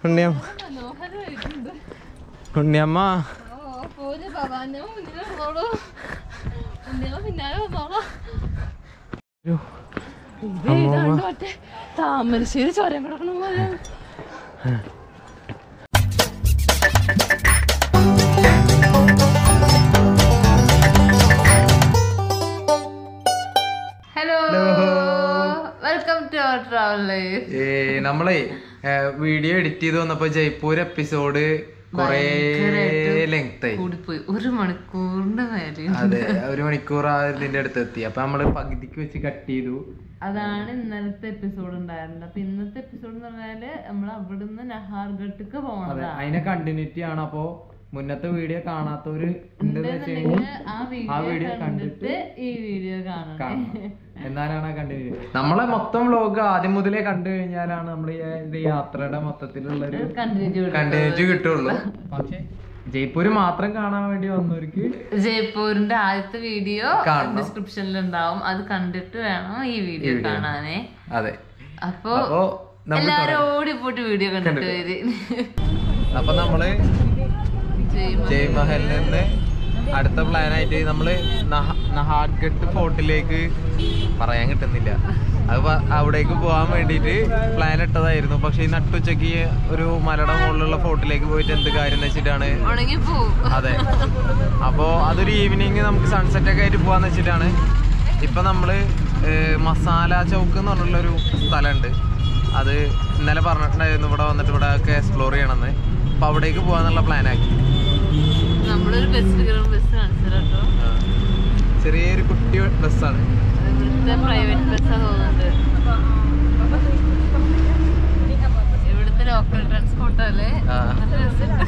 ഉണ്ണിയമ്മ മനോഹരമായിട്ടുണ്ട് ഉണ്ണിയമ്മ ഓ പോര് ഭവാനെ മുന്നിൽ വന്നോളൂ ഉണ്ണിയമ്മ പിന്നാലെ വന്നോളൂ അയ്യോ, ഇത് ഏതാണ്ട് മറ്റേ താമരശ്ശേരി ചുരം കിടക്കണ പോലെ hello welcome to our travel life ഏ നമ്മളെ വീഡിയോ എഡിറ്റ് ചെയ്ത് വന്നപ്പോ ജയ്പൂർ എപ്പിസോഡ് കൊറേ ലെങ്ത് ആയി കൂടിപ്പോയി ഒരു മണിക്കൂറിന്റെ മേലെ അതെ ഒരു മണിക്കൂർ ആ ഇതിന്റെ അടുത്ത് എത്തി അപ്പൊ നമ്മള് പകുതിക്ക് വെച്ച് കട്ട് ചെയ്തു അതാണ് ഇന്നലത്തെ എപ്പിസോഡ് ഉണ്ടായിരുന്നത് അപ്പൊ ഇന്നത്തെ എപ്പിസോഡ് എന്ന് പറഞ്ഞാല് നമ്മൾ അവിടുന്ന് നഹാർഘട്ടിക്ക് അതെ പോണതാ അതിന്റെ കണ്ടിന്യൂറ്റി ആണ് അപ്പോ മുന്നത്തെ വീഡിയോ കാണാത്തവര് ഉണ്ടെന്ന് വെച്ച് കഴിഞ്ഞാൽ ഉണ്ടെന്നുണ്ടെങ്കില് ആ ആ വീഡിയോ വീഡിയോ കണ്ടിട്ട് ഈ വീഡിയോ കാണണം കാണണം എന്നാലാണ് ആ കണ്ടിന്യൂറ്റി നമ്മളെ മൊത്തം വ്ലോഗ് ആദ്യം മുതലേ കണ്ടു കഴിഞ്ഞാലാണ് നമ്മൾ ഈ യാത്രയുടെ മൊത്തത്തിലുള്ള ഒരു കണ്ടിന്യൂ കണ്ടിന്യൂറ്റി കിട്ടുള്ളൂ പക്ഷെ ജയ്പൂര് മാത്രം കാണാൻ വേണ്ടി വന്നവർക്ക് ജയ്പൂരിന്റെ ആദ്യത്തെ വീഡിയോ കാണണം. ഡിസ്ക്രിപ്ഷനിൽ ഉണ്ടാവും അത് കണ്ടിട്ട് വേണം ഈ വീഡിയോ കാണാനേ അതെ അപ്പൊ അപ്പോ നമ്മൾ എല്ലാരും ഓടിപ്പോയിട്ട് വീഡിയോ കണ്ടിട്ട് വരി അപ്പൊ നമ്മള് ജയ്മഹലിൽ നിന്ന് അടുത്ത പ്ലാൻ ആയിട്ട് നമ്മള് നഹ- നഹാർഗഡ് ഫോർട്ടിലേക്ക് പറയാൻ കിട്ടുന്നില്ല അത് പ- അവിടേക്ക് പോകാൻ വേണ്ടിയിട്ട് പ്ലാൻ ഇട്ടതായിരുന്നു പക്ഷെ ഈ നട്ടുച്ചയ്ക്ക് ഒരു മലയുടെ മുകളിലുള്ള ഫോർട്ടിലേക്ക് പോയിട്ട് എന്ത് കാര്യം എന്ന് വെച്ചിട്ടാണ് ഉണങ്ങി പോവും അതെ അപ്പോ അതൊരു ഈവനിങ് നമുക്ക് സൺസെറ്റ് ഒക്കെ ആയിട്ട് പോവാന്ന് വെച്ചിട്ടാണ് ഇപ്പൊ നമ്മള് ഏഹ്, മസാല ചൗക്ക് എന്ന് പറഞ്ഞുള്ളൊരു സ്ഥലമുണ്ട് അത് ഇന്നലെ പറഞ്ഞിട്ടുണ്ടായിരുന്നു ഇവിടെ വന്നിട്ട് ഇവിടെ ഒക്കെ എക്സ്പ്ലോർ ചെയ്യണമെന്ന് അപ്പൊ അവിടേക്ക് പോവാന്നുള്ള പ്ലാൻ ആക്കി നമ്മളൊരു ബസ് ബസ് കാണിച്ചു കേട്ടോ ചെറിയൊരു കുട്ടി ബസ്സാണ് ഇവിടുത്തെ പ്രൈവറ്റ് ബസ്സാ തോന്നുന്നുണ്ട് ഇവിടുത്തെ ലോക്കൽ ട്രാൻസ്പോർട്ട് അല്ലേ ആ. നല്ല രസമുണ്ട്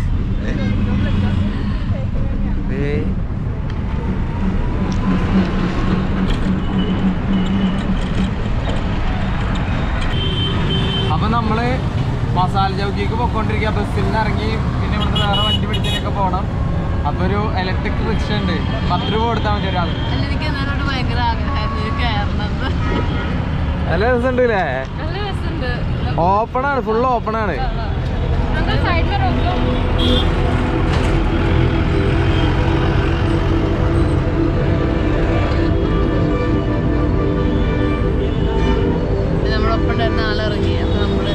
അപ്പൊ നമ്മള് മസാല ചൗക്കിക്ക് പൊക്കോണ്ടിരിക്കുക ബസ്സിൽ നിന്ന് ഇറങ്ങി പിന്നെ ഇവിടുന്ന് വേറെ വണ്ടി പിടിച്ചതിനൊക്കെ പോകണം അപ്പൊ ഒരു ഇലക്ട്രിക് റിക്ഷ ഉണ്ട് പത്ത് രൂപ കൊടുത്താൽ മതി ഒരാൾ അല്ല എനിക്ക് എന്നോട് ഭയങ്കര ആഗ്രഹമായിരുന്നു ഇത് കയറണത് നല്ല രസമുണ്ട് അല്ലേ നല്ല രസമുണ്ട് ഓപ്പൺ ആണ് ഫുൾ ഓപ്പൺ ആണ് സൈഡിൽ നമ്മളൊപ്പം ഉണ്ടായിരുന്ന ആളിറങ്ങി അപ്പൊ നമ്മള്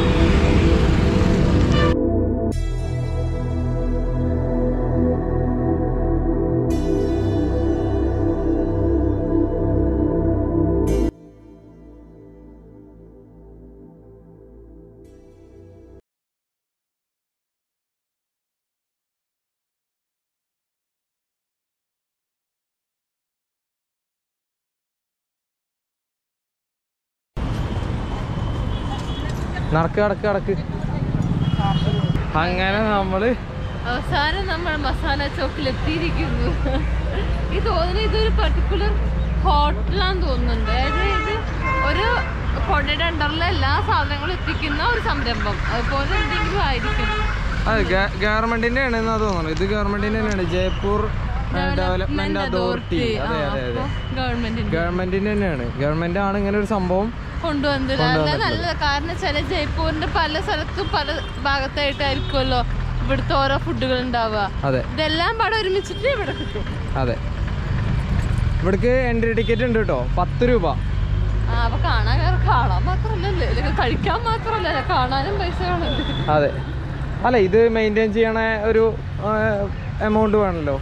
നടക്ക് നടക്ക് നടക്ക് അങ്ങനെ നമ്മള് അവസാനം നമ്മൾ മസാല ചോക്കിൽ എത്തിയിരിക്കുന്നു ഈ തോന്നുന്നു ഇതൊരു പെർട്ടിക്കുലർ ഹോട്ടലാന്ന് തോന്നുന്നുണ്ട് അതായത് ഒരു കൊടയുടെ അണ്ടറിലെ എല്ലാ സാധനങ്ങളും എത്തിക്കുന്ന ഒരു സംരംഭം അതുപോലെ എന്തെങ്കിലും ആയിരിക്കും അത് ഗവൺമെന്റിന്റെ ആണ് എന്നാ തോന്നുന്നു ഇത് ഗവൺമെന്റിന്റെ തന്നെയാണ് ജയ്പൂർ ഡെവലപ്മെന്റ് അതോറിറ്റി അതെ അതെ അതെ ഗവൺമെന്റിന്റെ ഗവൺമെന്റിന്റെ തന്നെയാണ് ഗവൺമെന്റ് ആണ് ഇങ്ങനെ ഒരു സംഭവം കൊണ്ടുവന്നത് അത് നല്ലത് കാരണം വെച്ചാല് ജയ്പൂരിന്റെ പല സ്ഥലത്തും പല ഭാഗത്തായിട്ടായിരിക്കുമല്ലോ ഇവിടുത്തെ ഓരോ ഫുഡുകൾ ഉണ്ടാവുക അതെ ഇതെല്ലാം പാടെ ഒരുമിച്ചിട്ട് ഇവിടെ കിട്ടും അതെ ഇവിടേക്ക് എൻട്രി ടിക്കറ്റ് ഉണ്ട് കേട്ടോ പത്ത് രൂപ ആ അപ്പൊ കാണാൻ കാണാൻ മാത്രല്ലല്ലേ അല്ലെങ്കിൽ കഴിക്കാൻ മാത്രല്ലല്ലേ കാണാനും പൈസ വേണമല്ലോ അതെ അല്ല ഇത് മെയിൻറ്റെയിൻ ചെയ്യണ ഒരു എമൗണ്ട് വേണമല്ലോ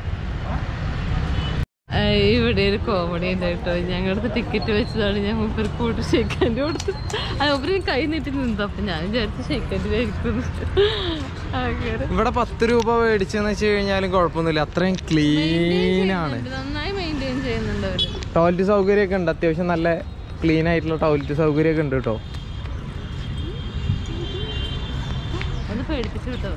ഇവിടെ ഒരു കോമഡി ഉണ്ട് കേട്ടോ ഞങ്ങളുടെ ടിക്കറ്റ് വെച്ചതാണ് ഞാൻ മൂപ്പർ കൂട്ട് ഷെയ്ക്കാൻ്റെ കൊടുത്ത് അത് മൂപ്പര് കൈ നീട്ടി നിന്നു അപ്പൊ ഞാൻ വിചാരിച്ചു ഷെയ്ക്കാൻഡിലായിരിക്കും അങ്ങനെ ഇവിടെ പത്ത് രൂപ മേടിച്ചെന്ന് വെച്ച് കഴിഞ്ഞാലും കുഴപ്പമൊന്നുമില്ല അത്രയും ക്ലീൻ ആണ് നന്നായി മെയിൻറ്റെയിൻ ചെയ്യുന്നുണ്ട് അവര് ടോയ്ലറ്റ് സൗകര്യമൊക്കെ ഉണ്ട് അത്യാവശ്യം നല്ല ക്ലീൻ ആയിട്ടുള്ള ടോയ്ലറ്റ് സൗകര്യമൊക്കെ ഉണ്ട് കേട്ടോ ഒന്ന് പേടിപ്പിച്ചു വിട്ടോ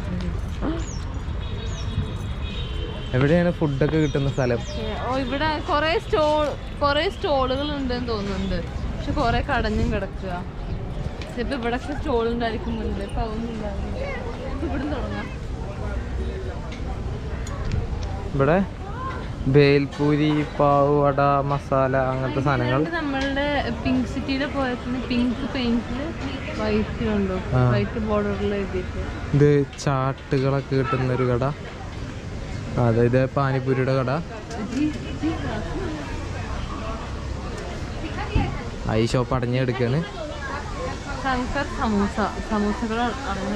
എവിടെയാണ് ഫുഡൊക്കെ കിട്ടുന്ന സ്ഥലം ഓ ഇവിടെ കൊറേ സ്റ്റോൾ കൊറേ സ്റ്റോളുകൾ ഉണ്ടെന്ന് തോന്നുന്നുണ്ട് പക്ഷെ കൊറേ കടഞ്ഞും കിടക്കുക ചിലപ്പോ ഇവിടെ സ്റ്റോൾ ഉണ്ടായിരിക്കും മുന്നിൽ ഇപ്പൊ അതൊന്നും ഉണ്ടാവില്ല ഇവിടെ തുടങ്ങാം ഇവിടെ ബേൽപൂരി പാവ് വട മസാല അങ്ങനത്തെ സാധനങ്ങൾ ഇത് നമ്മളുടെ പിങ്ക് സിറ്റിയിലെ പോലെ തന്നെ പിങ്ക് പെയിന്റില് വൈറ്റ് ഉണ്ടോ ആ. വൈറ്റ് ബോർഡറിൽ എഴുതിയിട്ട് ഇത് ചാട്ടുകളൊക്കെ കിട്ടുന്ന ഒരു കട അതെ ഇത് പാനിപ്പൂരിയുടെ കട ആ, ഈ ഷോപ്പ് അടഞ്ഞെടുക്കാണ് ശങ്കർ സമൂസ സമൂസകൾ അടങ്ങി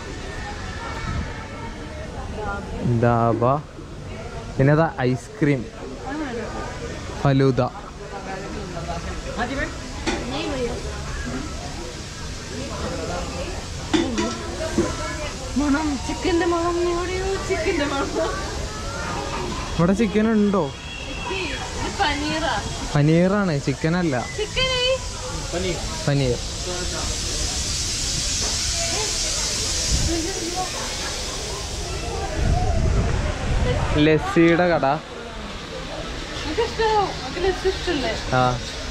ദാബ പിന്നെ അതാ ഐസ്ക്രീം ഫലൂദ മണം ചിക്കന്റെ മണം എവിടെയോ ചിക്കന്റെ മണം ഇവിടെ ചിക്കൻ ഉണ്ടോ ഇത് പനീറാ പനീറാണ് ചിക്കൻ അല്ല ചിക്കൻ പനീർ ലസ്സിയുടെ കട എനിക്ക് ഇഷ്ടമാവും എനിക്ക് ലസ് ഇഷ്ടല്ലേ ആ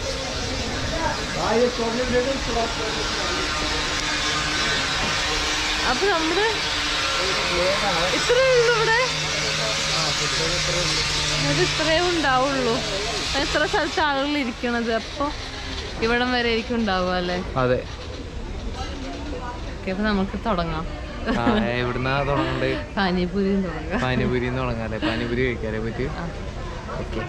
അപ്പൊ നമ്മള് ഇത്രേ ഉള്ളൂ ഇവിടെ ഇത് ഇത്രേ ഉണ്ടാവുള്ളൂ എത്ര സ്ഥലത്ത് ആളുകൾ ഇരിക്കണത് അപ്പൊ ഇവിടം വരെ ആയിരിക്കും ഉണ്ടാവുക അല്ലേ അതെ ഓക്കെ അപ്പൊ നമുക്ക് തുടങ്ങാം ആ എവിടുന്നാ തുടങ്ങണ്ട് പാനിപൂരിയും തുടങ്ങാം പാനിപൂരി തുടങ്ങാല്ലേ പാനിപൂരി കഴിക്കാല്ലേ പറ്റി ആ. ഓക്കെ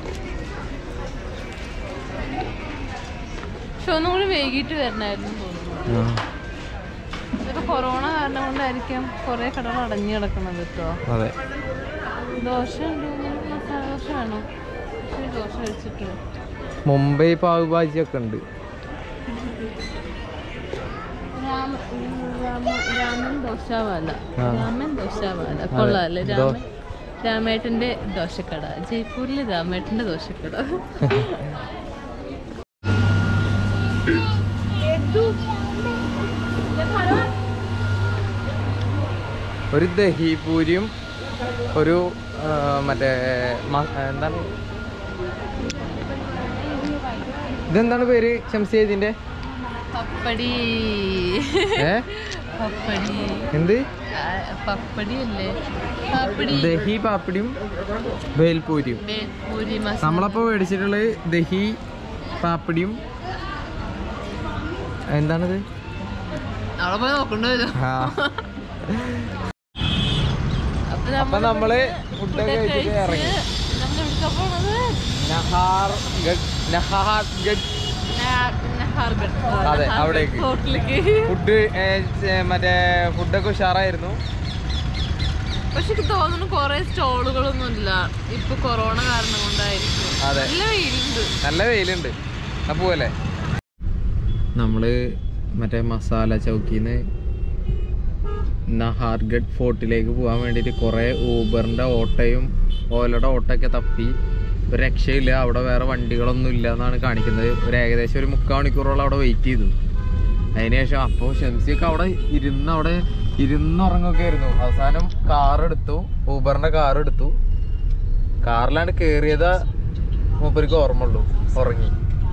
പക്ഷെ ഒന്നും കൂടി വൈകിട്ട് വരണായിരുന്നു തോന്നുന്നു ഇതൊക്കെ കൊറോണ കാരണം കൊണ്ടായിരിക്കാം കുറെ കടകൾ അടഞ്ഞു കിടക്കണത് കേട്ടോ അതെ ദോശ ഉണ്ട് മസാല ദോശ വേണോ പക്ഷേ ദോശ കഴിച്ചിട്ട് മുംബൈ പാവ് ഭാജി ഒക്കെ ഉണ്ട് രാമ രാമ രാമൻ ദോശാവാല ആ. രാമൻ ദോശാവാല കൊള്ളാല്ലേ ദോ- രാമൻ രാമേട്ടന്റെ ദോശക്കട ജയ്പൂരിലെ രാമേട്ടന്റെ ദോശക്കട ഒരു ദഹിപൂരിയും ഒരു ആ, മറ്റേ മ- എന്താണ് ഇതെന്താണ് പേര് ഷംസിയ ഇതിന്റെ പപ്പടി ഏ പപ്പടി എന്ത് ആ, പപ്പടി അല്ലേ പപ്പടി ദഹി പാപ്പിടിയും ഭേൽപൂരിയും ബേൽപൂരി മസാല നമ്മളപ്പോ മേടിച്ചിട്ടുള്ളത് ദഹി പാപ്പിടിയും എന്താണിത് അവിടെ പോയി നോക്കണ്ട വരും ആ അപ്പൊ അപ്പൊ നമ്മള് ഫുഡൊക്കെ കഴിച്ചിട്ട് ഇറങ്ങി നമ്മൾ എവിടുക്കാ പോണത് നഹാർഗഡ് നഹാർഗഡ് ന- നഹാർഗഡ്. ആ, അതെ, നഹാർഗഡ് അവിടേക്ക്. ഹോട്ടലിലേക്ക് ഫുഡ് മറ്റേ ഫുഡൊക്കെ ഉഷാറായിരുന്നു പക്ഷെ എനിക്ക് തോന്നുന്നു കൊറേ സ്റ്റോളുകളൊന്നും ഇല്ല ഇപ്പൊ കൊറോണ കാരണം കൊണ്ടായിരിക്കും അതെ. നല്ല വെയിലുണ്ട് നല്ല വെയിലുണ്ട് അപ്പൊ പോലെ നമ്മള് മറ്റേ മസാല ചൗക്കിന്ന് നഹാർഗഡ് ഫോർട്ടിലേക്ക് പോകാൻ വേണ്ടിയിട്ട് കുറേ ഊബറിന്റെ ഓട്ടോയും ഓലയുടെ ഓട്ടോയൊക്കെ തപ്പി ഒരു രക്ഷയില്ല അവിടെ വേറെ വണ്ടികളൊന്നും ഇല്ല എന്നാണ് കാണിക്കുന്നത് ഒരു ഏകദേശം ഒരു മുക്കാൽ മണിക്കൂറോളം അവിടെ വെയിറ്റ് ചെയ്തു അതിനുശേഷം അപ്പോൾ ഷംസിയൊക്കെ അവിടെ ഇരുന്ന് അവിടെ ഇരുന്നുറങ്ങൊക്കെ ആയിരുന്നു അവസാനം കാർ എടുത്തു ഊബറിന്റെ കാർ എടുത്തു കാറിലാണ് കേറിയത് മൂപ്പർക്ക് ഓർമ്മയുള്ളൂ ഉറങ്ങി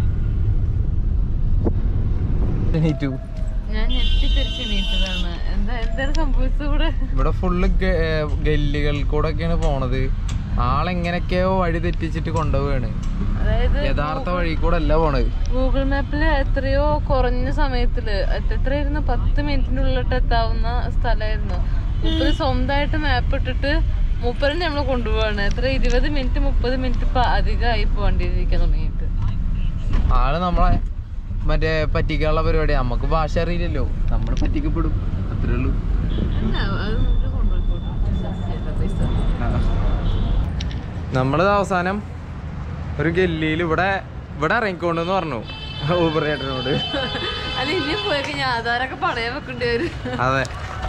എണീറ്റു ഞാൻ ഞെട്ടിത്തെറിച്ച് എണീറ്റതാണ് എന്താ എന്താണ് സംഭവിച്ചത് ഇവിടെ ഇവിടെ ഫുള്ള് ഗല്ലികൾ കൂടെ ഒക്കെയാണ് പോണത് ആളെങ്ങനെയൊക്കെയോ വഴി തെറ്റിച്ചിട്ട് കൊണ്ടുപോവാണ് അതായത് യഥാർത്ഥ വഴി കൂടെ അല്ല പോണത് ഗൂഗിൾ മാപ്പില് എത്രയോ കുറഞ്ഞ സമയത്തില് എത്ര- എത്രയായിരുന്നു പത്ത് മിനിറ്റിന്റെ ഉള്ളിലോട്ട് എത്താവുന്ന സ്ഥലമായിരുന്നു മൂപ്പര് സ്വന്തമായിട്ട് മാപ്പ് ഇട്ടിട്ട് മൂപ്പരനെ നമ്മളെ കൊണ്ടുപോവാണ് എത്ര ഇരുപത് മിനിറ്റ് മുപ്പത് മിനിറ്റ് ഇപ്പൊ അധികമായി ഇപ്പൊ വണ്ടിയിലിരിക്കാൻ തുടങ്ങിയിട്ട് ആള് നമ്മളെ മറ്റേ പറ്റിക്കാനുള്ള പരിപാടി നമുക്ക് ഭാഷ അറിയില്ലല്ലോ നമ്മൾ പറ്റിക്കപ്പെടും അത്രേ ഉള്ളൂ അല്ല, അത് മൂപ്പര് കൊണ്ടുപോയിക്കോട്ടെ. ശരിയല്ല, പൈസ. നമ്മളത് അവസാനം ഒരു ഗല്ലിയിൽ ഇവിടെ ഇവിടെ ഇറങ്ങിക്കൊണ്ടെന്ന് പറഞ്ഞു ഊബർ ചേട്ടനോട് അല്ല ഇനി പോയി കഴിഞ്ഞാൽ ആധാരൊക്കെ പണയം വെക്കേണ്ടി വരും അതെ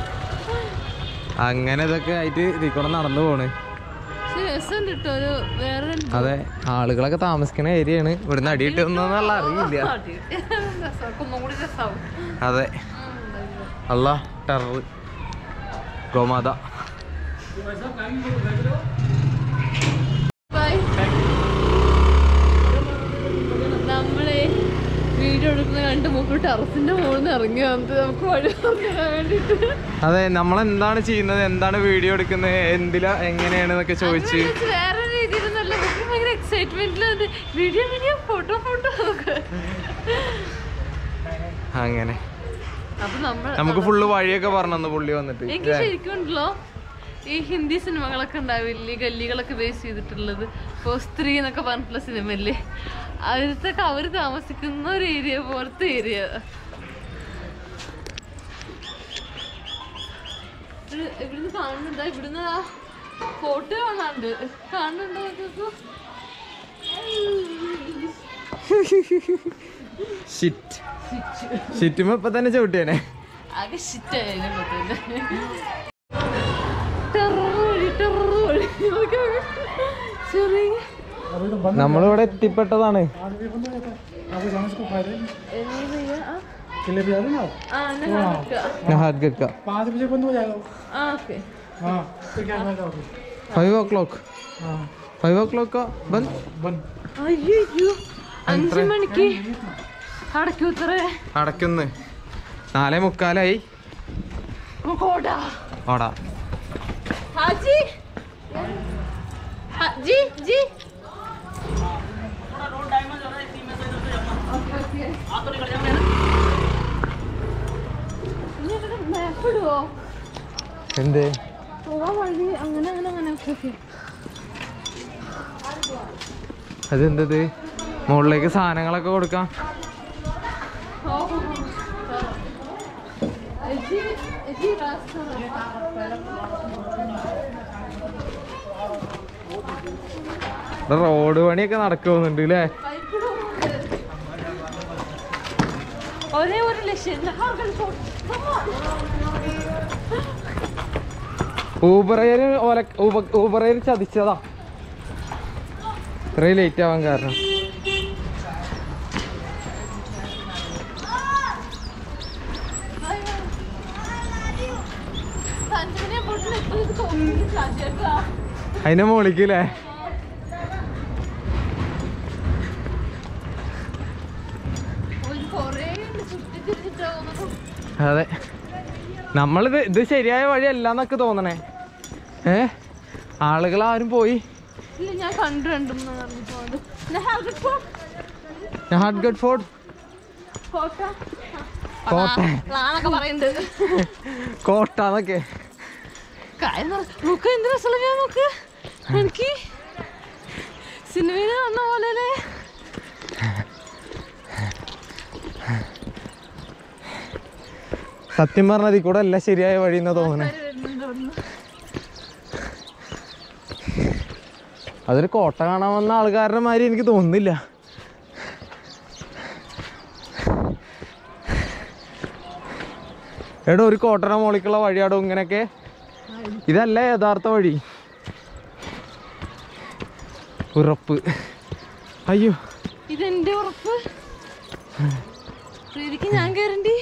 അങ്ങനെ ഇതൊക്കെ ആയിട്ട് ഇതിക്കൂടെ നടന്നു പോണ് പക്ഷെ രസമുണ്ട് കേട്ടോ ഒരു വേറെ അതെ ആളുകളൊക്കെ താമസിക്കുന്ന ഏരിയയാണ് ഇവിടുന്ന് അടി കിട്ടുമെന്നുള്ള അറിയില്ല ഒന്നും കൂടി രസമാവും അതെ അല്ല ടെറർ ഗോമാത ബൈ നമ്മളെ വീഡിയോ എടുക്കുന്ന കണ്ട് മുമ്പ് ടെറസിന്റെ മുകളിൽ നിന്ന് ഇറങ്ങി വന്നിട്ട് നമുക്ക് വഴി പറഞ്ഞു തരാൻ വേണ്ടിട്ട് അതെ നമ്മൾ എന്താണ് ചെയ്യുന്നത് എന്താണ് വീഡിയോ എടുക്കുന്നത് എന്തിലാ എങ്ങനെയാണ് എന്നൊക്കെ ചോദിച്ച് വേറെ രീതിയിൽ നല്ല ഭയങ്കര എക്സൈറ്റ്മെന്റിൽ വീഡിയോ വീഡിയോ ഫോട്ടോ ഫോട്ടോ അങ്ങനെ അപ്പൊ നമ്മൾ നമുക്ക് ഫുള്ള് വഴിയൊക്കെ പറഞ്ഞു പുള്ളി വന്നിട്ട് എനിക്ക് ശരിക്കും ഉണ്ടല്ലോ ഈ ഹിന്ദി സിനിമകളൊക്കെ ഉണ്ടാവില്ലേ ഗല്ലികളൊക്കെ ബേസ് ചെയ്തിട്ടുള്ളത് ഇപ്പൊ സ്ത്രീ എന്നൊക്കെ പറഞ്ഞിട്ടുള്ള സിനിമയില്ലേ അവരത്തൊക്കെ അവര് താമസിക്കുന്ന ഒരു ഏരിയ പോലത്തെ ഏരിയ ഇവിടുന്ന് കാണുന്നുണ്ടോ ഇവിടുന്ന് ആ ഫോട്ടോ കാണാണ്ട് കാണുന്നുണ്ടോ നോക്കൂ ഷിറ്റ് ഷിറ്റുമ്പോ ഇപ്പൊ തന്നെ ചവിട്ടിയാനെ ആകെ ഷിറ്റായാലും ടെററി ടെററി ചെറിയ നമ്മളിവിടെ എത്തിപ്പെട്ടതാണ് जलेबी आ रही ना ആ എന്നാ കാണിക്കാം. നഹാദ് ഗക്ക पाँच बजे बंद हो जाएगा वो। ആ ഓക്കെ हाँ तो क्या फायदा होगा ഫൈവ് ഓ ക്ലോക്ക് हाँ ഫൈവ് ഓ ക്ലോക്ക് ബന്ദ് बंद അയ്യോ അഞ്ചു മണിക്ക് അടക്കൂത്തറേ അടയ്ക്കുന്ന് നാലേ മുക്കാലായി കോടാ ഓടാ ഹാജി ഹാജി ജി ഇടുവോ എന്ത് പോവാൻ വഴി അങ്ങനെ അങ്ങനെ അങ്ങനെ ഓക്കെ ഓക്കെ അതെന്തത് മുകളിലേക്ക് സാധനങ്ങളൊക്കെ കൊടുക്കാം ഇവിടെ റോഡ് പണിയൊക്കെ നടക്കുന്നുണ്ട് അല്ലേ ഒരേ ഒരു ലക്ഷ്യം ഊബറയിൽ ഓല ഊബറയിൽ ചതിച്ചതാ ഇത്രയും ലേറ്റ് ആവാൻ കാരണം അതിന്റെ മോളിക്കല്ലേ അതെ നമ്മളിത് ഇത് ശരിയായ വഴിയല്ല എന്നൊക്കെ തോന്നണേ ഏ ആളുകൾ ആരും പോയി ഇല്ല ഞാൻ കണ്ടു രണ്ടെന്ന് പറഞ്ഞിട്ടുണ്ട് ഹാർഡ്ഗഡ് ഫോർട്ട് കോട്ട കോട്ട പ്ലാനൊക്കെ പറയുന്നുണ്ട് കോട്ട എന്നൊക്കെ കാര്യം നോക്ക് എന്ത് രസമുള്ള നോക്ക് എനിക്ക് സിനിമയിൽ വന്ന പോലെ സത്യം പറഞ്ഞത് ഈ കൂടെ എല്ലാം ശരിയായ വഴി എന്നാ തോന്നണേ അതൊരു കോട്ട കാണാൻ വന്ന ആൾക്കാരുടെ മാതിരി എനിക്ക് തോന്നുന്നില്ല എടോ ഒരു കോട്ടയുടെ മോളിക്കുള്ള വഴിയാടോ ഇങ്ങനെയൊക്കെ ഇതല്ല യഥാർത്ഥ വഴി ഉറപ്പ് അയ്യോ ഇതെന്റെ ഉറപ്പ് പ്രീതിക്ക് ഞാൻ കയറണ്ടി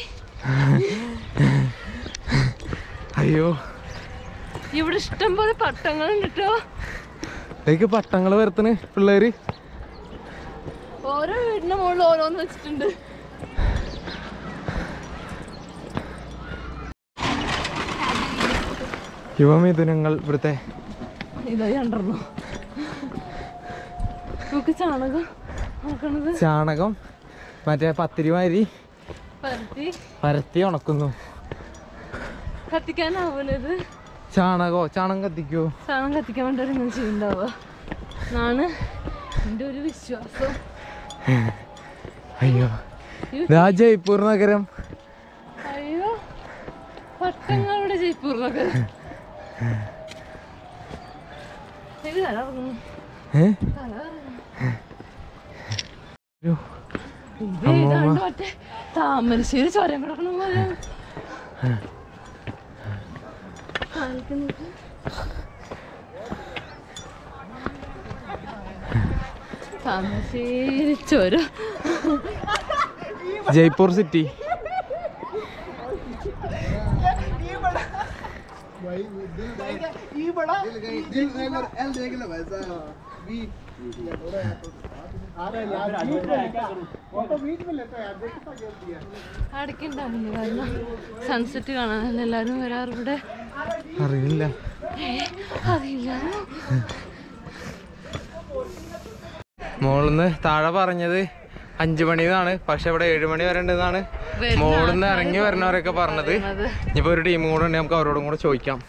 അയ്യോ ഇവിടെ ഇഷ്ടം പോലെ പട്ടങ്ങളുണ്ട് കേട്ടോ ഇതൊക്കെ പട്ടങ്ങൾ വരുത്തണ് പിള്ളേര് ഓരോ വീടിന്റെ മുകളിൽ ഓരോന്ന് വെച്ചിട്ടുണ്ട് യുവമിഥുനങ്ങൾ ഇവിടുത്തെ ഇതായി കണ്ടു നമുക്ക് ചാണകം നോക്കണത് ചാണകം മറ്റേ പത്തിരി മാതിരി പരത്തി പരത്തി ഉണക്കുന്നു കത്തിക്കാനാവൂല ഇത് ചാണകോ ചാണകം കത്തിക്കോ ചാണകം കത്തിക്കാൻ വേണ്ടി ഇങ്ങനെ ചെയ്യുന്നുണ്ടാവുക എന്നാണ് എൻ്റെ ഒരു വിശ്വാസം അയ്യോ ഇതാ ജയ്പൂർ നഗരം അയ്യോ പട്ടങ്ങളുടെ ജയ്പൂറിലൊക്കെ ഇത് തല ഇറങ്ങുന്നു ഏ തല ഇറങ്ങുന്നു ഒരു ഇത് ഏതാണ്ട് മറ്റേ താമരശ്ശേരി ചുരം കിടക്കണ പോലെ കാണിക്കുന്നത് താമരശ്ശേരി ചുരം ജയ്പൂർ സിറ്റി അടക്കുണ്ടാവില്ല കാരണം സൺസെറ്റ് കാണാനല്ല എല്ലാവരും വരാറ് ഇവിടെ അറിയില്ല അറിയില്ല മോളിന്ന് താഴെ പറഞ്ഞത് അഞ്ചു മണി എന്നാണ് പക്ഷെ ഇവിടെ ഏഴ് മണി വരെ ഉണ്ടെന്നാണ് വരുന്ന മോളിന്ന് ആൾക്കാര് ഇറങ്ങി വരുന്നവരൊക്കെ പറഞ്ഞത് പറയുന്നത്. ഇനിയിപ്പോ ഒരു ടീമും കൂടെ ഉണ്ടെങ്കിൽ നമുക്ക് അവരോടും കൂടെ ചോദിക്കാം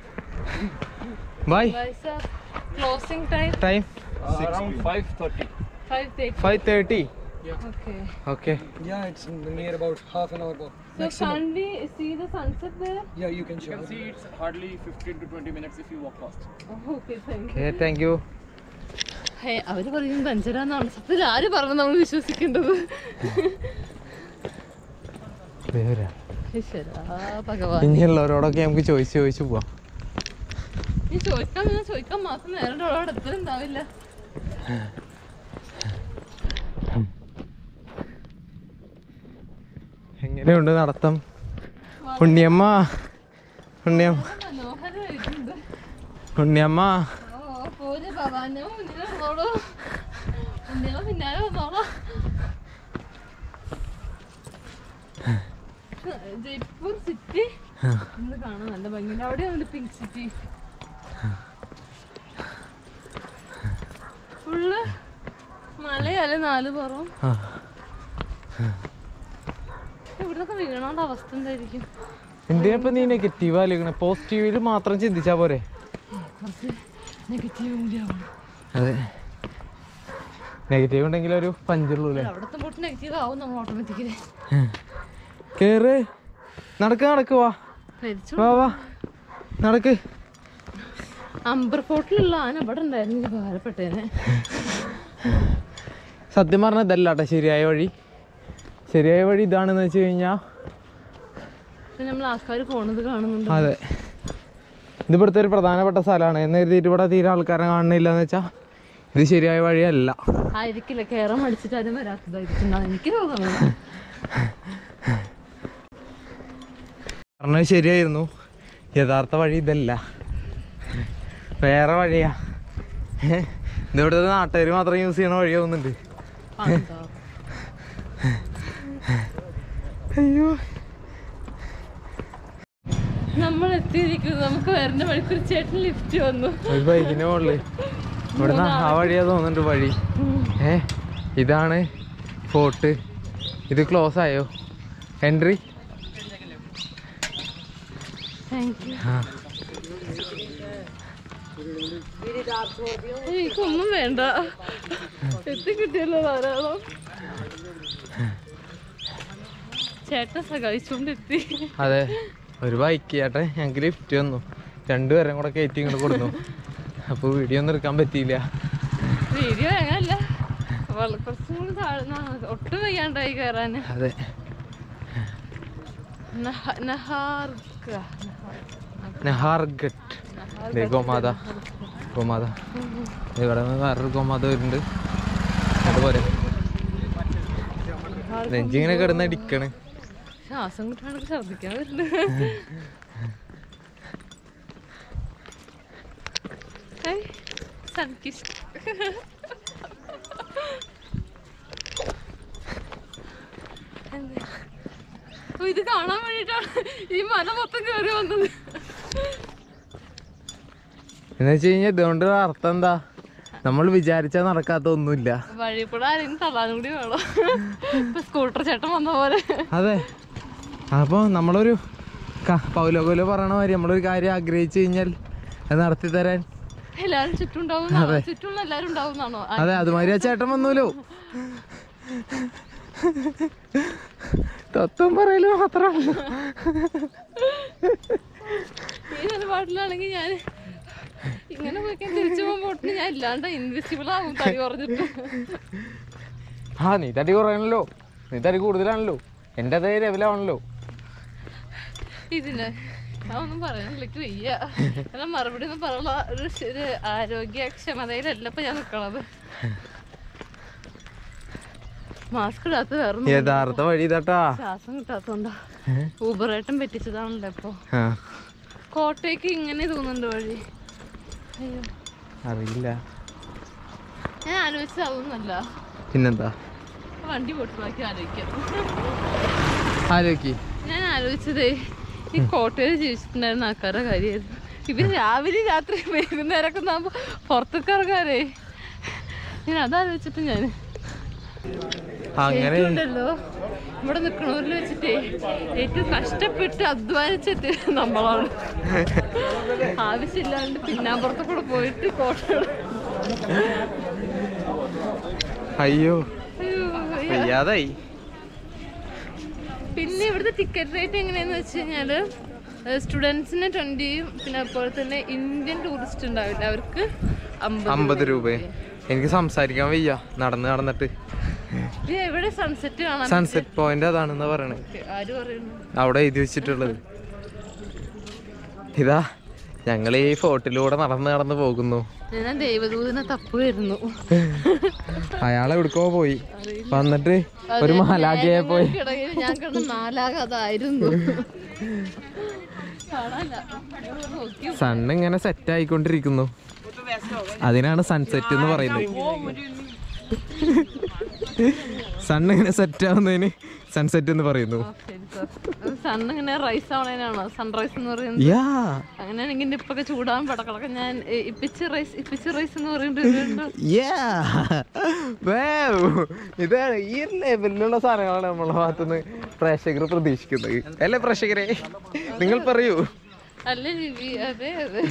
by closing time time Around 5:30. Five thirty five thirty okay okay Yeah, it's near about half an hour walk. So can we see the sunset there? Yeah, you can show. You can see it's hardly 15 to 20 minutes if you walk fast. Okay, thank you. Okay thank you ഹേ, അവര് പറയുന്നത് അഞ്ചരാന്നാണ് സത്യത്തിൽ ആര് പറഞ്ഞു നമ്മൾ വിശ്വസിക്കേണ്ടത് ഈശ്വരാ, ഭഗവാൻ ഇനിയുള്ളവരോടൊക്കെ നമുക്ക് ചോദിച്ച് ചോദിച്ച് പോവാം നീ ചോദിക്കാൻ വന്നാ ചോദിക്കാൻ മാത്രം നേരം അവിടെ എത്തലുണ്ടാവില്ല എങ്ങനെയുണ്ട് നടത്തം ഉണ്ണിയമ്മ ഉണ്ണിയമ്മ മനോഹരമായിട്ടുണ്ട് ഉണ്ണിയമ്മ ഓ പോര് ഭവാന്റെ മുന്നിൽ വന്നോളൂ ഉണ്ണിയമ്മ പിന്നാലെ വന്നോളൂ ജയ്പൂർ സിറ്റി നമ്മൾ കാണാൻ നല്ല ഭംഗിയുണ്ട് അവിടെയാണ് പിങ്ക് സിറ്റി ഫുള്ള് മലയല്ലേ നാല് പുറം ആ. ഇവിടുന്നൊക്കെ വീണോണ്ട അവസ്ഥ എന്തായിരിക്കും എന്തിനപ്പൊ നീ നെഗറ്റീവ് ആലോചിക്കണേ പോസിറ്റീവില് മാത്രം ചിന്തിച്ചാ പോരെ കുറച്ച് നെഗറ്റീവ് കൂടിയാവണം അതെ നെഗറ്റീവ് ഉണ്ടെങ്കിൽ ഒരു പഞ്ചുള്ളൂ അല്ലേ അവിടുത്തെ പോട്ട് നെഗറ്റീവ് ആവും നമ്മൾ ഓട്ടോമാറ്റിക്കലി കേറ് നടക്ക് നടക്ക് വാ മരിച്ചു വാ വാ നടക്ക് അമ്പർ ഫോർട്ടിലുള്ള ആന ഇവിടെ ഉണ്ടായിരുന്നു ഉപകാരപ്പെട്ടേനെ സത്യം പറഞ്ഞ ഇതല്ല കേട്ടോ ശരിയായ വഴി ശരിയായ വഴി ഇതാണെന്ന് വെച്ച് കഴിഞ്ഞാ പിന്നെ നമ്മൾ ആൾക്കാർ പോണത് കാണുന്നുണ്ട് അതെ ഇത് ഇവിടുത്തെ ഒരു പ്രധാനപ്പെട്ട സ്ഥലമാണ് എന്ന് കരുതിയിട്ട് ഇവിടെ തീരെ ആൾക്കാരെ കാണുന്നില്ല എന്ന് വെച്ചാ ഇത് ശരിയായ വഴിയല്ല ആയിരിക്കില്ല കേറാൻ മടിച്ചിട്ട് ആരും വരാത്തതായിരിക്കും എന്നാണ് എനിക്ക് തോന്നുന്നത് പറഞ്ഞത് ശരിയായിരുന്നു യഥാർത്ഥ വഴി ഇതല്ല വേറെ വഴിയാ ഏ? ഇത് ഇവിടുത്തെ നാട്ടുകാർ മാത്രം യൂസ് ചെയ്യണ വഴിയാവുന്നുണ്ട് പണ്ടാ. അയ്യോ നമ്മൾ എത്തിയിരിക്കുന്നു നമുക്ക് വരുന്ന വഴിക്ക് ഒരു ചേട്ടൻ ലിഫ്റ്റ് വന്നു ഒരു ബൈക്കിന്റെ മുകളില് ഇവിടുന്ന് ആ വഴിയാ തോന്നുന്നുണ്ട് വഴി ഏ ഇതാണ് ഫോർട്ട് ഇത് ക്ലോസ് ആയോ എൻട്രി താങ്ക് യു ആ എനിക്കൊന്നും വേണ്ട എത്തി കിട്ടിയല്ലോ ധാരാളം ചേട്ടൻ സഹായിച്ചുകൊണ്ടെത്തി അതെ ഒരു ബൈക്ക് ചേട്ടൻ ഞങ്ങൾക്ക് ലിഫ്റ്റ് വന്നു രണ്ടുപേരും കൂടെ കയറ്റി ഇങ്ങോട്ട് കൊടുത്തു അപ്പോൾ വീഡിയോ ഒന്നും എടുക്കാൻ പറ്റിയില്ല വീഡിയോ അങ്ങനല്ല വള- കുറച്ചും കൂടി താഴ്ന്നാണ് ഒട്ടും വയ്യാണ്ടായി കയറാൻ അതെ നഹാർഗ നെഹാർഗട്ട് ദേ ഗോമാത ഗോമാത ദേ ഇവിടെ നിന്ന് വേറൊരു ഗോമാത വരുന്നുണ്ട് അതുപോലെ നെഞ്ചിങ്ങനെ കിടന്ന് അടിക്കണ് ശ്വാസം കിട്ടാണെങ്കിൽ ഛർദിക്കാൻ വരുന്നുണ്ട് ഹായ് സൺകിസ് ഓ, ഇത് കാണാൻ വേണ്ടിട്ടാണ് ഈ മല മൊത്തം കയറി വന്നത് എന്ന് വെച്ച് കഴിഞ്ഞാൽ ഇതുകൊണ്ട് അർത്ഥം എന്താ നമ്മൾ വിചാരിച്ചാൽ നടക്കാത്ത ഒന്നുമില്ല വഴി കൂടെ ആരെങ്കിലും തള്ളാനും കൂടി വേണം ഇപ്പൊ സ്കൂട്ടർ ചേട്ടൻ വന്ന പോലെ അതെ അപ്പോൾ നമ്മളൊരു ക- പൗലോ പൗലോ പറയണ മാതിരി നമ്മളൊരു കാര്യം ആഗ്രഹിച്ചു കഴിഞ്ഞാൽ അത് നടത്തി തരാൻ എല്ലാരും ചുറ്റും ഉണ്ടാവും ചുറ്റുമുള്ള എല്ലാരും ഉണ്ടാവും എന്നാണോ അതെ അതുമാതിരി ആ ചേട്ടൻ വന്നൂലോ തത്വം പറയല് മാത്രമല്ല ഈ നിലപാടിലാണെങ്കിൽ ഞാൻ ഇങ്ങനെ പോയിക്കാൻ തിരിച്ചു പോകുമ്പോട്ട് ഞാൻ ഇല്ലാണ്ട് ഇൻവിസിബിൾ ആവും തടി പറഞ്ഞിട്ട് ആ നീ തടി കുറയണല്ലോ നീ തടി കൂടുതലാണല്ലോ എൻ്റെ അതേ ലെവലാണല്ലോ ഇതിന് അതൊന്നും പറയാനില്ല എനിക്ക് വയ്യ എന്നാൽ മറുപടി ഒന്നും പറയാനുള്ള ഒരു ശ- ഒരു ആരോഗ്യക്ഷമതയിലല്ല ഇപ്പൊ ഞാൻ നിക്കണത് മാസ്ക് ഇടാത്ത വേറെ ഒന്നും യഥാർത്ഥ വഴി ഇതാട്ടാ ശ്വാസം കിട്ടാത്തോണ്ടാ ഊബറേട്ടൻ പറ്റിച്ചതാണല്ലോ ഇപ്പൊ ആ കോട്ടയ്ക്ക് ഇങ്ങനെ തോന്നുന്നുണ്ട് വഴി അയ്യോ അറിയില്ല ഞാൻ ആലോചിച്ചത് അതൊന്നല്ല പിന്നെന്താ വണ്ടി പൊട്ടി നോക്കി ആലോചിക്കാം ആലോചിക്ക് ഞാൻ ആലോചിച്ചതേ ഈ കോട്ടയിൽ ജീവിച്ചിട്ടുണ്ടായിരുന്ന ആൾക്കാരുടെ കാര്യമായിരുന്നു ഇവര് രാവിലെ രാത്രി വൈകുന്നേരമൊക്കെ ആകുമ്പോ പുറത്തേക്ക് ഇറങ്ങാനേ ഞാൻ അതാലോചിച്ചിട്ട് ഞാൻ അങ്ങനെ ഉണ്ടല്ലോ ഇവിടെ നിൽക്കണവരിൽ വെച്ചിട്ടേ ഏറ്റവും കഷ്ടപ്പെട്ട് അധ്വാനിച്ചിട്ട് നമ്മളാണ് ആവശ്യമില്ലാണ്ട് പിന്നാമ്പുറത്ത് കൂടെ പോയിട്ട് കോട്ട അയ്യോ അയ്യോ, അയ്യോ. വയ്യാതായി പിന്നെ ഇവിടുത്തെ ടിക്കറ്റ് റേറ്റ് എങ്ങനെയാന്ന് വെച്ച് കഴിഞ്ഞാല് സ്റ്റുഡൻസിന് ട്വന്റിയും പിന്നെ അതുപോലെ തന്നെ ഇന്ത്യൻ ടൂറിസ്റ്റ് ഉണ്ടാവില്ല അവർക്ക് അമ്പത് രൂപ എനിക്ക് സംസാരിക്കാൻ വയ്യ നടന്ന് നടന്നിട്ട് ഇത് എവിടെ സൺസെറ്റ് കാണാൻ സൺസെറ്റ് പോയിന്റ് അതാണെന്ന് പറയണേ പറ്റും? ആര് പറയുന്നു അവിടെ എഴുതി വെച്ചിട്ടുള്ളത് ഇതാ ഞങ്ങൾ ഈ ഫോർട്ടിലൂടെ നടന്ന് നടന്ന് പോകുന്നു ഞാൻ ദൈവദൂതനെ തപ്പുമായിരുന്നു അയാൾ എവിടക്കോ പോയി വന്നിട്ട് ഒരു മാലാഖയെ പോയി കിടയിൽ ഞാൻ കിടന്ന് നാലാക അതായിരുന്നു കാണാനില്ല. നോക്കി സണ്ണ് ഇങ്ങനെ സെറ്റ് ആയിക്കൊണ്ടിരിക്കുന്നു അതിനാണ് സൺസെറ്റ് എന്ന് പറയുന്നത് സണ്ണ് ഇങ്ങനെ സെറ്റ് ആവുന്നതിന് സൺസെറ്റ് എന്ന് പറയുന്നു സൺ ഇങ്ങനെ റൈസ് ആവണേനാണോ സൺറൈസ് എന്ന് പറയുന്നത് യാ അങ്ങനെയാണെങ്കിൽ എന്റെ ഇപ്പൊക്കെ ചൂടാൻ പടക്കളക്ക ഞാൻ ഏ, ഇപ്പിച്ച് റൈസ് ഇപ്പിച്ച് റൈസ് എന്ന് പറയുന്നത് യാ ഇതാണ് ഈ ലെവലിലുള്ള സാധനങ്ങളാണ് നമ്മളെ ഭാഗത്തുനിന്ന് പ്രേക്ഷകർ പ്രതീക്ഷിക്കുന്നത് അല്ലേ പ്രേക്ഷകരെ നിങ്ങൾ പറയൂ അല്ല ലിവി അതെ അതെ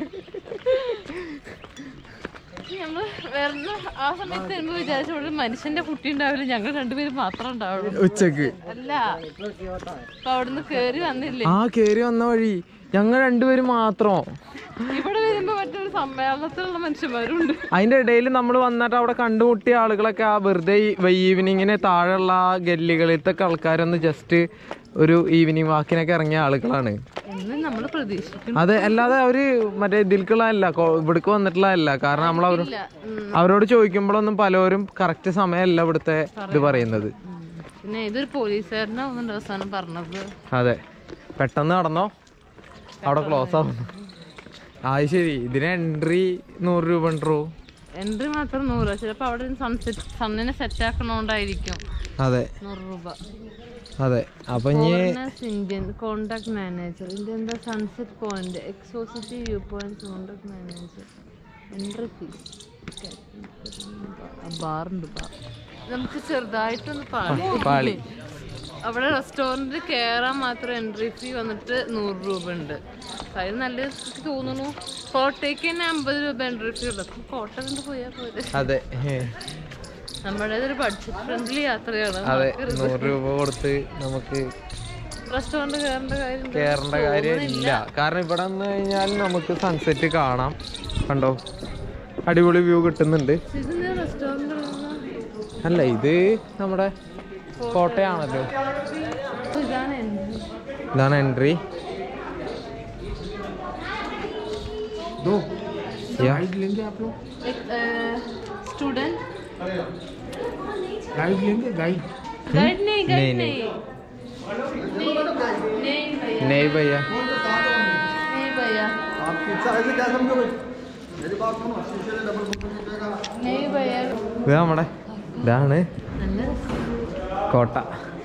നമ്മള് വരുന്ന ആ സമയത്ത് വരുമ്പോ വിചാരിച്ച ഇവിടെ ഒരു മനുഷ്യന്റെ കുട്ടി ഉണ്ടാവില്ല ഞങ്ങൾ രണ്ടുപേരും മാത്രം ഉണ്ടാവുള്ളൂ ഉച്ചക്ക് അല്ല അപ്പൊ അവിടുന്ന് കേറി വന്നില്ലേ ആ കേറി വന്ന വഴി ഞങ്ങൾ രണ്ടുപേരും മാത്രം ഇവിടെ വരുമ്പോ മറ്റൊരു സമ്മേളനത്തിലുള്ള മനുഷ്യന്മാരുണ്ട് അതിന്റെ ഇടയിൽ നമ്മൾ വന്നിട്ട് അവിടെ കണ്ടുമുട്ടിയ ആളുകളൊക്കെ ആ വെറുതെ ഈവനിങ്ങിന് താഴെയുള്ള ആ ഗല്ലികളിലത്തെ ആൾക്കാരൊന്ന് ജസ്റ്റ് ഒരു ഈവനിങ് വാക്കിനൊക്കെ ഇറങ്ങിയ ആളുകളാണ് എന്ന് നമ്മൾ പ്രതീക്ഷിക്കുന്നു അത് അല്ലാതെ അവര് മറ്റേ ഇതിൽക്കുള്ളതല്ല കൊ- ഇവിടേക്ക് വന്നിട്ടുള്ളതല്ല കാരണം നമ്മൾ അവർ ഇല്ല ഉം. അവരോട് ചോദിക്കുമ്പോഴൊന്നും പലരും കറക്റ്റ് സമയമല്ല ഇവിടുത്തെ ഇത് പറയുന്നത് ഉം. പിന്നെ ഇതൊരു പോലീസുകാരനാ ഒന്നുണ്ട് അവസാനം പറഞ്ഞത് അതെ പെട്ടെന്ന് നടന്നോ അവിടെ ക്ലോസ് ആവുന്നു ആ ശരി ഇതിന് എൻട്രി നൂറ് രൂപ ഉണ്ടോ എൻട്രി മാത്രം നൂറ് ചിലപ്പോ അവിടെ സൺസെറ്റ് സണ്ണിനെ സെറ്റ് ആക്കണോണ്ടായിരിക്കും അതെ നൂറ് രൂപ അതെ അപ്പൊ ഇനി foreigners Indian contact manager Indian the sunset point എക്സോസിറ്റി view point contact manager entry fee ബാറുണ്ട് ബാർ നമുക്ക് ചെറുതായിട്ടൊന്ന് പാടി പാളി അവിടെ റെസ്റ്റോറൻറ്റിൽ കയറാൻ മാത്രം എൻട്രി ഫീ വന്നിട്ട് നൂറ് രൂപ ഉണ്ട് അത് നല്ല എനിക്ക് തോന്നുന്നു കോട്ടയ്ക്ക് തന്നെ അമ്പത് രൂപ എൻട്രി ഫീ ഉണ്ട് അപ്പം കോട്ട കണ്ട് പോയാൽ പോരെ അതെ ഏ, നമ്മുടെ ഒരു ബഡ്ജറ്റ് ഫ്രണ്ട്ലി യാത്രയാണ് അതെ നൂറ് രൂപ കൊടുത്ത് നമുക്ക് റെസ്റ്റോറൻറ്റ് കയറേണ്ട കാര്യം കേറേണ്ട കാര്യമില്ല കാരണം ഇവിടെ വന്നു കഴിഞ്ഞാൽ നമുക്ക് സൺസെറ്റ് കാണാം കണ്ടോ അടിപൊളി വ്യൂ കിട്ടുന്നുണ്ട് ഇതിന് റെസ്റ്റോറൻറ്റ് അല്ല ഇത് നമ്മുടെ കോട്ടയാണല്ലോ ഇതാണ് entry. ഇതാണ് എൻട്രി गाइड लेंगे आप लोग एक स्टूडेंट गाइड लेंगे गाइड गाइड नहीं गाइड नहीं, नहीं नहीं नहीं भैया നെയ് ഭയ്യ नहीं भैया नहीं भैया ഇത് നമ്മുടെ ഇതാണ് നല്ല രസം. കോട്ട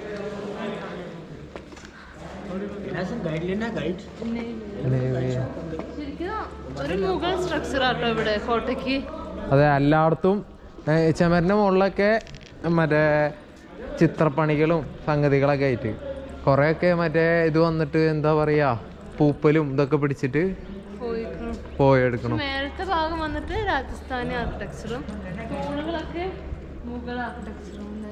गाइड लेना गाइड नहीं भैया. നെയ് ഭയ്യ. ശരിക്കും ഒരു മുഗൾ സ്ട്രക്ചർ ആട്ടോ ഇവിടെ കോട്ടയ്ക്ക് അതെ എല്ലായിടത്തും ഏ, ചുമരിന്റെ മുകളിലൊക്കെ മറ്റേ ചിത്രപ്പണികളും സംഗതികളൊക്കെ ആയിട്ട് കുറേയൊക്കെ മറ്റേ ഇത് വന്നിട്ട് എന്താ പറയാ പൂപ്പലും ഇതൊക്കെ പിടിച്ചിട്ട് പോയിക്കണം പോയെടുക്കണം മേലത്തെ ഭാഗം വന്നിട്ട് രാജസ്ഥാനി ആർക്കിടെക്ചറും തൂണുകളൊക്കെ മുഗൾ ആർക്കിടെക്ചറും അല്ലേ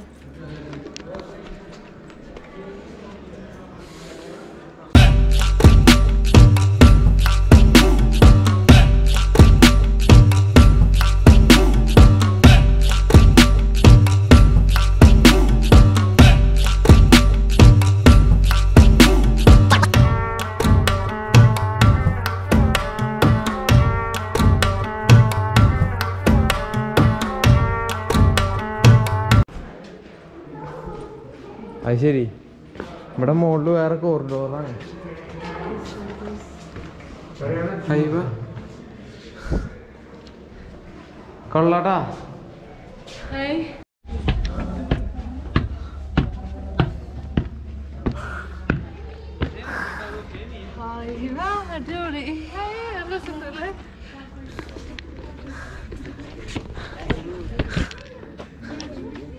അത് ശരി ഇവിടെ മുകളിൽ വേറെ കോറിഡോറാണ് ഹൈവ കൊള്ളാട്ടാ ഹായ് ഹായ് വാ അടിപൊളി ഹായ് നല്ല സുഖല്ലേ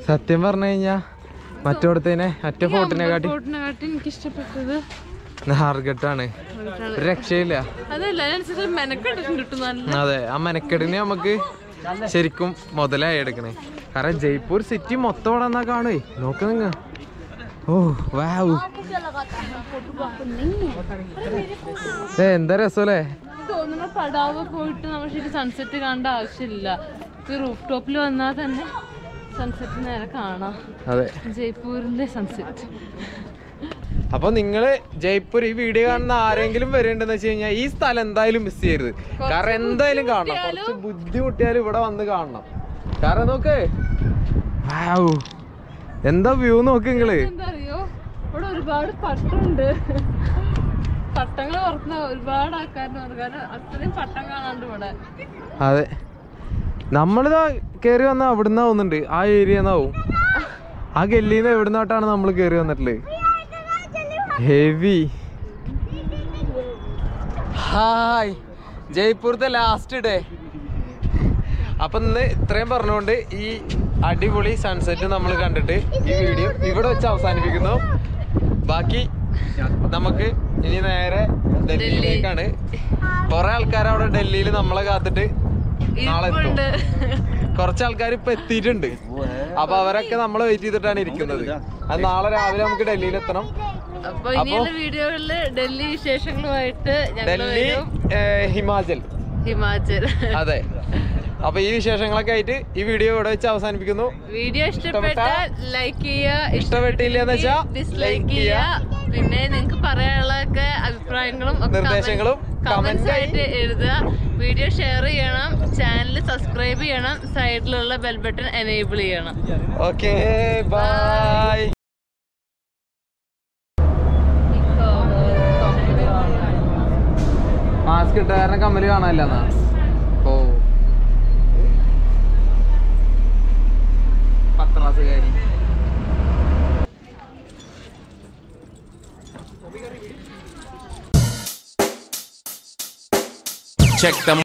സത്യം പറഞ്ഞു കഴിഞ്ഞാ മറ്റോടത്തേനെ മറ്റേ ഫോർട്ടിനെ കാട്ടി ഫോർട്ടിനെ കാട്ടി എനിക്ക് ഇഷ്ടപ്പെട്ടത് ഹാർഗട്ടാണ് ഒരു രക്ഷയില്ല അതല്ല അതിനനുസരിച്ച് മെനക്കെട്ടിട്ടുണ്ട് കേട്ടോ നല്ല അതെ ആ മെനക്കെടിന് നമുക്ക് ശരിക്കും മുതലായി എടുക്കണേ കാരണം ജയ്പൂർ സിറ്റി മൊത്തം ഇവിടെ എന്നാ കാണുവേ നോക്ക് നിങ്ങ ഓ വാവ് ഏ എന്താ രസമല്ലേ തോന്നുന്ന പടാവ് പോയിട്ട് നമ്മൾ ശരി സൺസെറ്റ് കാണേണ്ട ആവശ്യമില്ല റൂഫ് ടോപ്പിൽ വന്നാൽ തന്നെ സൺസെറ്റ് നേരെ കാണാം അതെ ജയ്പൂരിന്റെ സൺസെറ്റ് അപ്പൊ നിങ്ങള് ജയ്പൂർ ഈ വീഡിയോ കാണുന്ന ആരെങ്കിലും വരുന്നുണ്ടെന്ന് വെച്ച് കഴിഞ്ഞാൽ ഈ സ്ഥലം എന്തായാലും മിസ് ചെയ്യരുത് കാരണം എന്തായാലും കാണണം കുറച്ച് ബുദ്ധിമുട്ടിയാലും ഇവിടെ വന്ന് കാണണം കാരണം നോക്ക് വാവ് എന്താ വ്യൂ നോക്ക് നിങ്ങള് എന്താ അറിയോ ഇവിടെ ഒരുപാട് പട്ടമുണ്ട് പട്ടങ്ങൾ പുറത്തുനിന്ന് ഒരുപാട് ആൾക്കാരുണ്ട് വന്നു. കാരണം അത്രയും പട്ടം കാണാണ്ട് ഇവിടെ അതെ നമ്മളിതാ കേറി വന്ന അവിടുന്ന് തോന്നുന്നുണ്ട് ആ ഏരിയ എന്നാവും ആ ഗല്ലിന്ന് എവിടുന്നോട്ടാണ് നമ്മൾ കേറി വന്നിട്ടുള്ളത് ഹെവി ഹായ് ജയ്പൂരത്തെ ലാസ്റ്റ് ഡേ അപ്പൊ ഇന്ന് ഇത്രയും പറഞ്ഞുകൊണ്ട് ഈ അടിപൊളി സൺസെറ്റ് നമ്മൾ കണ്ടിട്ട് ഈ വീഡിയോ ഇവിടെ വെച്ച് അവസാനിപ്പിക്കുന്നു ബാക്കി നമുക്ക് ഇനി നേരെ ഡൽഹിയിലേക്കാണ് കുറെ ആൾക്കാർ അവിടെ ഡൽഹിയിൽ നമ്മളെ കാത്തിട്ട് നാളെ എത്തും ഇരിപ്പുണ്ട് കുറച്ച് ആൾക്കാർ ഇപ്പൊ എത്തിയിട്ടുണ്ട് അപ്പൊ അവരൊക്കെ നമ്മളെ വെയിറ്റ് ചെയ്തിട്ടാണ് ഇരിക്കുന്നത് അത് നാളെ രാവിലെ നമുക്ക് ഡൽഹിയിൽ എത്തണം അപ്പൊ ഇനിയുള്ള വീഡിയോകളില് ഡൽഹി വിശേഷങ്ങളുമായിട്ട് ഞങ്ങൾ ഡൽഹി വരും ഏർ, ഹിമാചൽ ഹിമാചൽ അതെ അപ്പൊ ഈ വിശേഷങ്ങളൊക്കെ ആയിട്ട് ഈ വീഡിയോ ഇവിടെ വെച്ച് അവസാനിപ്പിക്കുന്നു വീഡിയോ ഇഷ്ടപ്പെട്ടാൽ ലൈക്ക് ചെയ്യുക ഇഷ്ടപ്പെട്ടില്ല എന്ന് വെച്ചാ ഡിസ്ലൈക്ക് ചെയ്യുക പിന്നെ നിങ്ങൾക്ക് പറയാനുള്ളതൊക്കെ അഭിപ്രായങ്ങളും ഒക്കെ നിർദ്ദേശങ്ങളും comments comment ആയി ആയിട്ട് എഴുതുക വീഡിയോ ഷെയർ ചെയ്യണം ചാനൽ സബ്സ്ക്രൈബ് ചെയ്യണം സൈഡിലുള്ള ബെൽ ബട്ടൺ എനേബിൾ ചെയ്യണം ഓക്കെ ബൈ മാസ്ക് ഇട്ട കാരണം കമ്മല് കാണാനില്ല എന്നാ ഓ പത്രാസുകാരി Check them